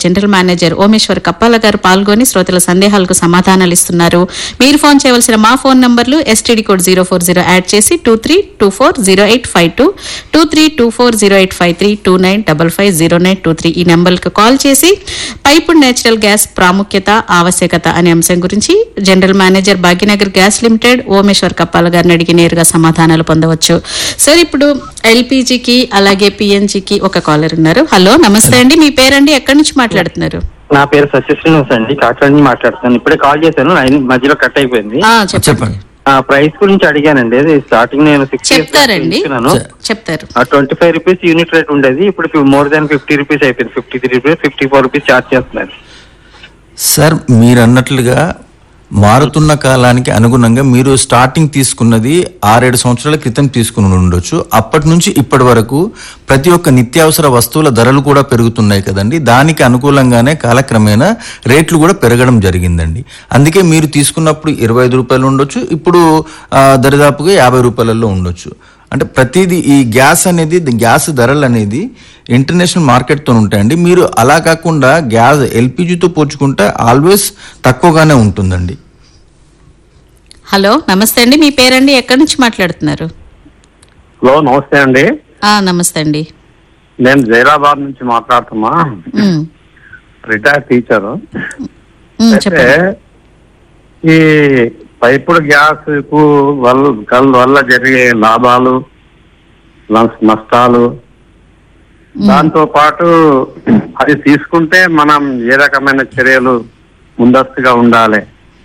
general manager Omeshwar కప్పాల గారు పాల్గొని శ్రోతల సందేహాలకు సమాధానాలు ఇస్తున్నారు మీరు ఫోన్ చేయవలసిన మా ఫోన్ నంబర్లు STD code zero four zero add చేసి two three two four zero eight five two two three two four zero eight five three two nine double five zero nine two three ఈ నెంబర్కి call చేసి pipe natural gas ప్రాముఖ్యత ఆవశ్యకత అనే అంశం గురించి general manager Bhagyanagar gas limited Omeshwar Kappala గారిని అడిగి నేరుగా సమాధానాలు పొందవచ్చు సార్ ఇప్పుడు ఎల్పిజికి అలాగే పిఎన్జికి ఒక కాలర్ ఉన్నారు హలో నమస్తే అండి మీ పేరండి ఎక్కడి నుంచి మాట్లాడుతున్నారు నా పేరు సత్యశ్రీనివాస్ అండి కాకినాడ నుంచి మాట్లాడుతున్నాను ఇప్పుడే కాల్ చేశాను లైన్ మధ్యలో కట్ అయిపోయింది ఆ, చెప్పండి చెప్పండి ఆ ప్రైస్ గురించి అడిగానండి అది స్టార్టింగ్ నేను సిక్స్ చెప్తారండి ఇస్తున్నాను చెప్తారు twenty five rupees unit rate ఉండేది ఇప్పుడు మోర్ దాన్ ఫిఫ్టీ రూపీస్ అయిపోయింది fifty three rupees fifty four rupees charge చేస్తున్నారు సార్ మీరు అన్నట్లుగా మారుతున్న కాలానికి అనుగుణంగా మీరు స్టార్టింగ్ తీసుకున్నది ఆరేడు సంవత్సరాల క్రితం తీసుకుని ఉండొచ్చు అప్పటి నుంచి ఇప్పటి వరకు ప్రతి ఒక్క నిత్యావసర వస్తువుల ధరలు కూడా పెరుగుతున్నాయి కదండి దానికి అనుకూలంగానే కాలక్రమేణా రేట్లు కూడా పెరగడం జరిగిందండి అందుకే మీరు తీసుకున్నప్పుడు ఇరవై ఐదు రూపాయలు ఉండొచ్చు ఇప్పుడు ఆ, దరిదాపుగా యాభై రూపాయలలో ఉండొచ్చు అంటే ప్రతిదీ ఈ గ్యాస్ అనేది గ్యాస్ ధరలు అనేది ఇంటర్నేషనల్ మార్కెట్తో ఉంటాయండి మీరు అలా కాకుండా గ్యాస్ ఎల్పిజితో పోల్చుకుంటే ఆల్వేస్ తక్కువగానే ఉంటుందండి హలో నమస్తే అండి మీ పేరండి ఎక్కడి నుంచి మాట్లాడుతున్నారు హలో నమస్తే అండి ఆ నమస్తే అండి నేను జైరాబాద్ నుంచి మాట్లాడుతున్నా ఉమ్, రిటైర్డ్ టీచర్ ఉమ్, అయితే చెప్పండి ఈ పైపుడు గ్యాస్ కు వల్ల కల్- వల్ల జరిగే లాభాలు నస్- నష్టాలు దాంతో పాటు అది తీసుకుంటే మనం ఏ రకమైన చర్యలు ముందస్తుగా ఉండాలి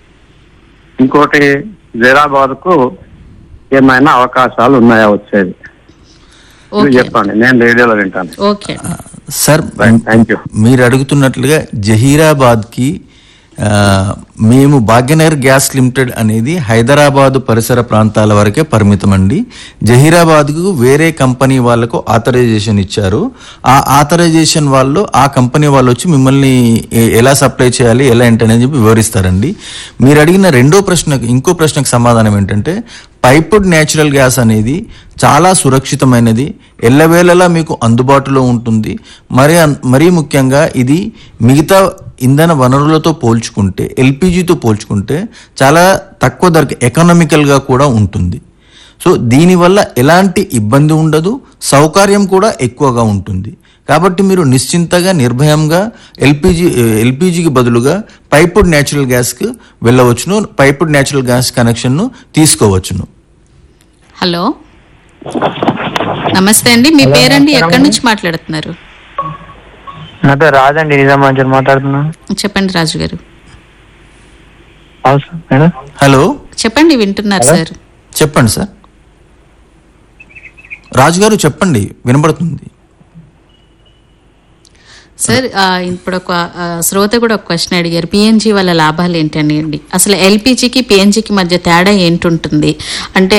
ఇంకోటి జైరాబాద్ కు ఏమైనా అవకాశాలు ఉన్నాయా వచ్చేది ఇది ఓకే చెప్పండి నేను రేడియోలో వింటాను ఓకే సార్ థ్యాంక్ యూ మీరు అడుగుతున్నట్లుగా జహీరాబాద్కి ఆ, మేము భాగ్యనగర్ గ్యాస్ లిమిటెడ్ అనేది హైదరాబాద్ పరిసర ప్రాంతాల వరకే పరిమితం అండి జహీరాబాద్కు వేరే కంపెనీ వాళ్ళకు ఆథరైజేషన్ ఇచ్చారు ఆ ఆథరైజేషన్ వాళ్ళు ఆ కంపెనీ వాళ్ళు వచ్చి మిమ్మల్ని ఎ- ఎలా సప్లై చేయాలి ఎలా ఏంటనేది చెప్పి వివరిస్తారండి మీరు అడిగిన రెండో ప్రశ్నకు ఇంకో ప్రశ్నకు సమాధానం ఏంటంటే పైపుడ్ న్యాచురల్ గ్యాస్ అనేది చాలా సురక్షితమైనది ఎల్లవేళలా మీకు అందుబాటులో ఉంటుంది మరి అన్- మరీ ముఖ్యంగా ఇది మిగతా ఇంధన వనరులతో పోల్చుకుంటే ఎల్పిజితో పోల్చుకుంటే చాలా తక్కువ ధరకు ఎకనామికల్గా కూడా ఉంటుంది సో దీనివల్ల ఎలాంటి ఇబ్బంది ఉండదు సౌకర్యం కూడా ఎక్కువగా ఉంటుంది కాబట్టి మీరు నిశ్చింతగా నిర్భయంగా ఎల్పిజి ఎల్పిజికి బదులుగా పైపుడ్ న్యాచురల్ గ్యాస్కి వెళ్ళవచ్చును పైపుడ్ న్యాచురల్ గ్యాస్ కనెక్షన్ను తీసుకోవచ్చును హలో నమస్తే అండి మీ పేరండి ఎక్కడి నుంచి మాట్లాడుతున్నారు నా పేరు రాజండి నిజామాబాద్ నుంచి మాట్లాడుతున్నా చెప్పండి రాజు గారు అవును సార్ మేడం హలో చెప్పండి వింటున్నారు సార్ చెప్పండి సార్ రాజుగారు చెప్పండి వినబడుతుంది సార్ ఆ, ఇప్పుడు ఒక ఆ, శ్రోత కూడా ఒక క్వశ్చన్ అడిగారు పిఎన్జి వల్ల లాభాలు ఏంటని అండి అసలు ఎల్పిజికి పిఎన్జికి మధ్య తేడా ఏంటుంటుంది అంటే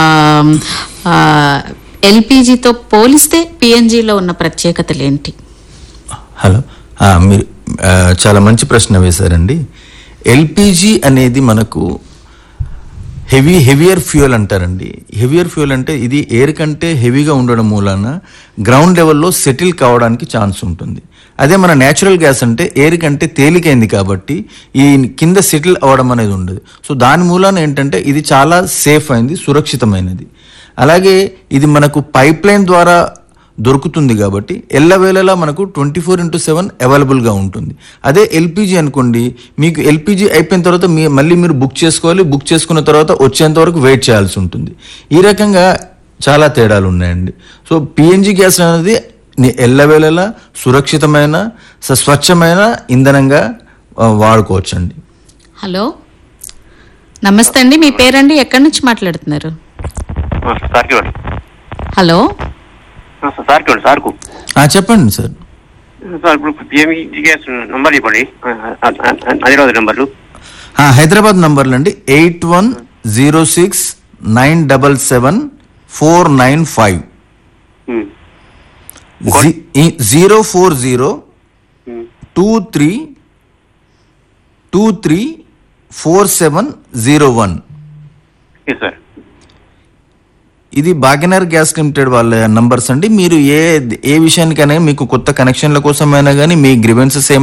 ఎల్పిజితో పోలిస్తే పిఎన్జిలో ఉన్న ప్రత్యేకతలు ఏంటి హలో ఆ, మీరు ఆ, చాలా మంచి ప్రశ్న వేశారండి ఎల్పిజి అనేది మనకు హెవీ హెవియర్ ఫ్యూయల్ అంటారండి హెవియర్ ఫ్యూయల్ అంటే ఇది ఎయిర్ కంటే హెవీగా ఉండడం మూలాన గ్రౌండ్ లెవెల్లో సెటిల్ కావడానికి ఛాన్స్ ఉంటుంది అదే మన న్యాచురల్ గ్యాస్ అంటే ఎయిర్ కంటే తేలికైంది కాబట్టి ఈ కింద సెటిల్ అవ్వడం అనేది ఉండదు సో దాని మూలాన ఏంటంటే ఇది చాలా సేఫ్ అయింది సురక్షితమైనది అలాగే ఇది మనకు పైప్ లైన్ ద్వారా దొరుకుతుంది కాబట్టి ఎల్లవేళలా మనకు ట్వంటీ ఫోర్ ఇంటూ సెవెన్ అవైలబుల్గా ఉంటుంది అదే ఎల్పిజి అనుకోండి మీకు ఎల్పిజి అయిపోయిన తర్వాత మీ మళ్ళీ మీరు బుక్ చేసుకోవాలి బుక్ చేసుకున్న తర్వాత వచ్చేంత వరకు వెయిట్ చేయాల్సి ఉంటుంది ఈ రకంగా చాలా తేడాలు ఉన్నాయండి సో పిఎన్జి గ్యాస్ అనేది ని- ఎల్లవేళలా సురక్షితమైన స- స్వచ్ఛమైన ఇంధనంగా ఆ, వాడుకోవచ్చండి హలో నమస్తే అండి మీ పేరండి ఎక్కడి నుంచి మాట్లాడుతున్నారు సార్కి ఇవ్వండి హలో సార్కి ఇవ్వండి సార్కు ఆ, చెప్పండి సార్ సార్ ఇప్పుడు పిఎంఈ గ్యాస్ నంబర్ చెప్పండి అదే రోజు నంబర్లు ఆ, హైదరాబాద్ నంబర్లు అండి eight one zero six nine double seven four nine five zero four zero two three two three four seven zero one yes sir ఇది భాగ్యనగర్ గ్యాస్ లిమిటెడ్ వాళ్ళ నంబర్స్ అండి మీరు ఏ ఏ విషయానికైనా మీకు కొత్త కనెక్షన్ల కోసమైనా కానీ మీ గ్రివెన్సెస్